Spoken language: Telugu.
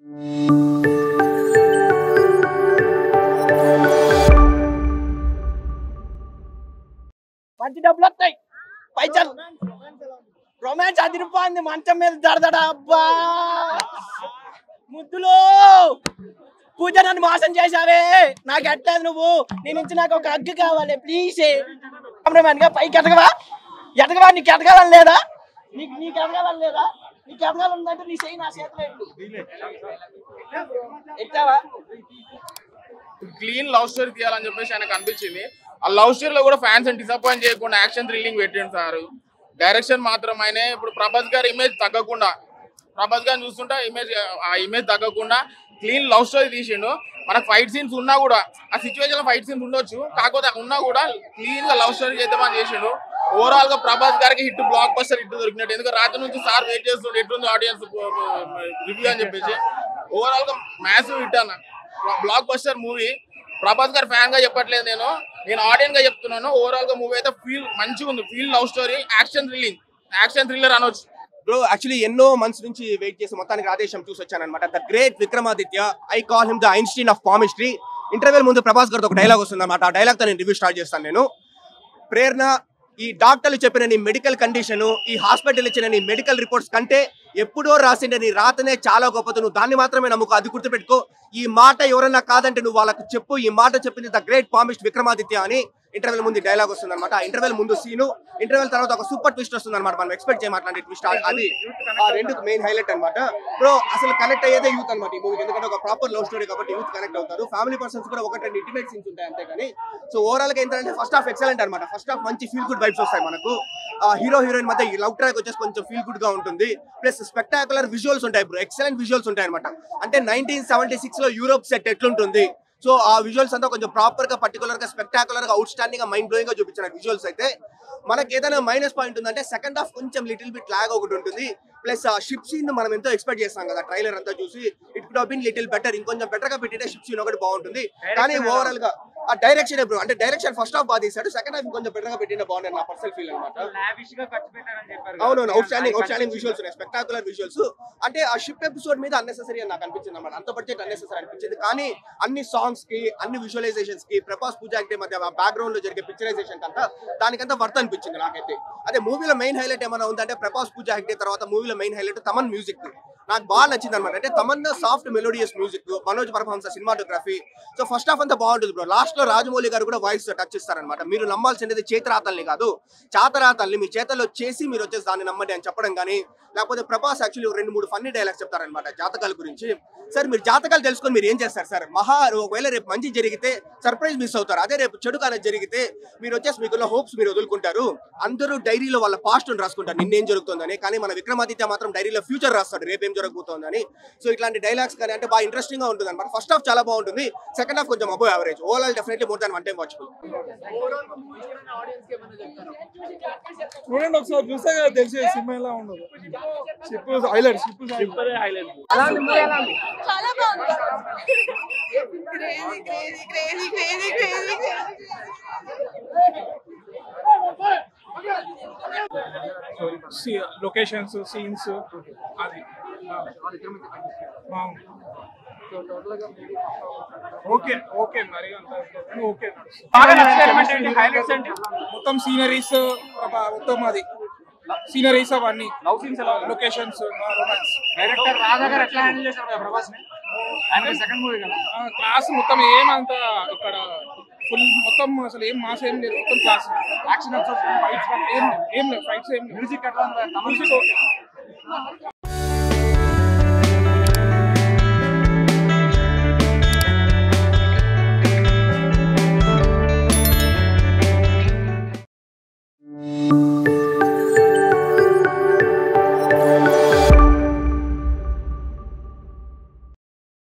మంచి డబ్బులు వస్తాయి పైసలు రొమాన్స్ అదిరిపోయింది మంచం మీద దడదడ అబ్బా ముద్దులు పూజ నన్ను మోసం చేశావే నాకు ఎట్టలేదు నువ్వు నీ నుంచి నాకు ఒక అగ్గు కావాలి ప్లీజ్ కెమెరామెన్ గా పైకి ఎదగవా ఎదగవా నీకు ఎదగాలని లేదా నీకు నీకు ఎదగాలని లేదా నీకు ఎదగాలని ఉందంటే నీ చేయి నా చేతిలో పెట్టు. ఎత్తావా క్లీన్ లవ్ స్టోరీ తీయాలని చెప్పేసి ఆయనకు అనిపించింది ఆ లవ్ స్టోరీలో కూడా ఫ్యాన్స్ డిసప్పాయింట్ చేయకుండా యాక్షన్ థ్రిల్లింగ్ పెట్టిండు సార్ డైరెక్షన్ మాత్రం ఆయన ఇప్పుడు ప్రభాస్ గారి ఇమేజ్ తగ్గకుండా ప్రభాస్ గారిని చూస్తుంటే ఇమేజ్ ఆ ఇమేజ్ తగ్గకుండా క్లీన్ లవ్ స్టోరీ తీసిండు మనకు ఫైట్ సీన్స్ ఉన్నా కూడా ఆ సిచ్యువేషన్ లో ఫైట్ సీన్స్ ఉండొచ్చు కాకపోతే ఉన్నా కూడా క్లీన్ గా లవ్ స్టోరీ చేద్దామని చేసిండు ఓవరాల్ గా ప్రభాస్ గారికి హిట్ బ్లాక్ బస్టర్ హిట్ దొరికినట్టు ఎందుకంటే రాత్రి నుంచి సార్ వెయిట్ చేస్తుండే ఎట్లుంది ఆడియన్స్ రివ్యూ అని చెప్పేసి ఓవరాల్ గా మ్యాసివ్ హిట్ అన్న బ్లాక్ బస్టర్ మూవీ ప్రభాస్ గారి ఫ్యాన్ గా చెప్పట్లేదు నేను నేను ఆడియన్స్ గా చెప్తున్నాను ఓవరాల్ గా మూవీ అయితే ఫీల్ మంచిగా ఉంది feel love story action thrilling action thriller అనొచ్చు బ్రో యాక్చువల్లీ ఎన్నో మంత్స్ నుంచి వెయిట్ చేసి మొత్తానికి ఆదేశం చూసి వచ్చాను అనమాట the great Vikramaditya I call him the Einstein of chemistry interval ముందు ప్రభాస్ గారితో ఒక డైలాగ్ వస్తుంది అనమాట ఆ డైలాగ్ తో నేను రివ్యూ స్టార్ట్ చేస్తాను నేను ప్రేరణ ఈ డాక్టర్లు చెప్పిన నీ మెడికల్ కండిషన్ ఈ హాస్పిటల్ ఇచ్చిన నీ మెడికల్ రిపోర్ట్స్ కంటే ఎప్పుడో రాసిన నీ రాతనే చాలా గొప్పది నువ్వు దాన్ని మాత్రమే నమ్ముకో అది గుర్తుపెట్టుకో ఈ మాట ఎవరైనా కాదంటే నువ్వు వాళ్ళకు చెప్పు ఈ మాట చెప్పింది ద గ్రేట్ పామిస్ట్ విక్రమాదిత్య అని ఇంటర్వెల్ ముందు డైలాగ్ వస్తుంది అనమాట ఆ ఇంటర్వెల్ ముందు సీను ఇంటర్వెల్ తర్వాత ఒక సూపర్ ట్విస్ట్ వస్తుంది అనమాట మనం ఎక్స్పెక్ట్ చేయమాట్లాడే ట్విస్ట్ అది ఆ రెండు మెయిన్ హైలైట్ అనమాట బ్రో అసలు కనెక్ట్ అయ్యేదే యూత్ అనమాట ఈ మూవీ ఎందుకంటే ఒక ప్రాపర్ లవ్ స్టోరీ కాబట్టి యూత్ కనెక్ట్ అవుతారు ఫ్యామిలీ పర్సన్స్ కూడా ఒకటి రెండు ఇంటిమేట్ సీన్స్ ఉంటాయి అంతే కానీ సో ఓవరాల్ గా ఏంటంటే ఫస్ట్ హాఫ్ ఎక్సలెంట్ అనమాట ఫస్ట్ హాఫ్ మంచి ఫీల్ గుడ్ వైబ్స్ వస్తాయి మనకు హీరో హీరోయిన్ మధ్య ఈ లవ్ ట్రాక్ వచ్చేసి కొంచెం ఫీల్ గుడ్ గా ఉంటుంది ప్లస్ స్పెక్టాకులర్ విజువల్స్ ఉంటాయి బ్రో ఎక్సలెంట్ విజువల్స్ ఉంటాయి అనమాట అంటే నైన్టీన్ సెవెంటీ సిక్స్ లో యూరోప్ సెట్ ఎట్లుంటుంది సో ఆ విజువల్స్ అంతా కొంచెం ప్రాపర్ గా పర్టికులర్ గా స్పెక్టాకులర్ గా అవుట్ స్టాండింగ్ గా మైండ్ బ్లోయింగ్ గా చూపించిన విజువల్స్ అయితే మనకి ఏదైనా మైనస్ పాయింట్ ఉందంటే సెకండ్ హాఫ్ కొంచెం లిటిల్ బిట్ లాగ్ ఒకటి ఉంటుంది ప్లస్ ఆ షిప్ సీన్ మనం ఎంతో ఎక్స్పెక్ట్ చేస్తాం కదా ట్రైలర్ అంతా చూసి it could been little better ఇంకొంచెం బెటర్ గా పెట్టితే షిప్ సీన్ ఒకటి బాగుంటుంది కానీ ఓవరాల్ గా ఆ డైరెక్షన్ బ్రో అంటే డైరెక్షన్ ఫస్ట్ హాఫ్ బాగా తీసాడు సెకండ్ హాఫ్ కొంచెం బెటర్ గా పెట్టిన బాగుంటుంది నా పర్సనల్ ఫీల్ అనమాట అవునవును outstanding outstanding visuals ఉన్నాయి స్పెక్టాకులర్ విజువల్స్ అంటే ఆ షిప్ ఎపిసోడ్ మీద అన్నెసెసరీ అని నాకు అనిపించింది అనమాట అంత బడ్జెట్ అన్నెసెసరీ అనిపించింది కానీ అన్ని సాంగ్స్ కి అన్ని విజువలైజేషన్స్ కి ప్రభాస్ పూజ అంటే మధ్య బ్యాక్గ్రౌండ్ లో జరిగే పిక్చరైజేషన్ అంతా దానికంతా వర్త్ అనిపించింది నాకైతే అదే మూవీలో మెయిన్ హైలైట్ ఏమైనా ఉందంటే ప్రభాస్ పూజ హెగ్డే తర్వాత మూవీలో మెయిన్ హైలైట్ తమన్ మ్యూజిక్ నాకు బాగా నచ్చింది అనమాట అంటే Tamannaah soft melodious music Manoj performance cinematography so first half అంతా బాగుంటుంది బ్రో లాస్ట్ లో రాజమౌళి గారు కూడా వాయిస్ టచ్ ఇస్తారనమాట మీరు నమ్మాల్సింది చేతరాతల్ని కాదు చాతరాతల్ని మీ చేతల్లో చేసి మీరు వచ్చేసి దాన్ని నమ్మండి అని చెప్పడం కానీ లేకపోతే ప్రభాస్ యాక్చువల్లీ రెండు మూడు ఫన్నీ డైలాగ్స్ చెప్తారనమాట జాతకాల గురించి సార్ మీరు జాతకాలు తెలుసుకొని మీరు ఏం చేస్తారు సార్ మహా ఒకవేళ రేపు మంచి జరిగితే సర్ప్రైజ్ మిస్ అవుతారు అదే రేపు చెడు కానీ జరిగితే మీరు వచ్చేసి మీకున్న హోప్స్ మీరు వదులుకుంటారు అందరూ డైరీలో వాళ్ళ పాస్ట్ రాసుకుంటారు నిన్నేం జరుగుతుందని కానీ మన విక్రమాదిత్య మాత్రం డైరీలో ఫ్యూచర్ రాస్తాడు రేపు ఏం జరగబోతోందని సో ఇట్లాంటి డైలాగ్స్ కానీ అంటే బాగా ఇంట్రెస్టింగ్ గా ఉంటుంది అనమాట ఫస్ట్ హాఫ్ చాలా బాగుంటుంది సెకండ్ హాఫ్ కొంచెం అబో average overall definitely more than one time watchable చూడండి ఒకసారి చూస్తే కదా తెలిసి సినిమా ఎలా ఉండదు షిప్ హైలైట్ షిప్ చాలా బాగుంది crazy crazy crazy crazy crazy locations scenes అది బాగుంది ఓకే ఓకే మరి అంత ఓకే మొత్తం సీనరీస్ మొత్తం అది సీనరీస్ అవన్నీ love scenes locations romance director Radha garu ఎట్లా హ్యాండిల్ చేశారు కదా ప్రభాస్ ని ఆయన సెకండ్ మూవీ కదా క్లాస్ మొత్తం ఏమంత ఇక్కడ ఫుల్ మొత్తం అసలు ఏం మాస్ ఏం లేదు మొత్తం క్లాస్ యాక్షన్ ఎపిసోడ్స్ ఫైట్స్ ఏం ఏం లేదు ఫైట్స్ ఏం లేదు మ్యూజిక్ ఎట్లా ఉంది మ్యూజిక్ ఓకే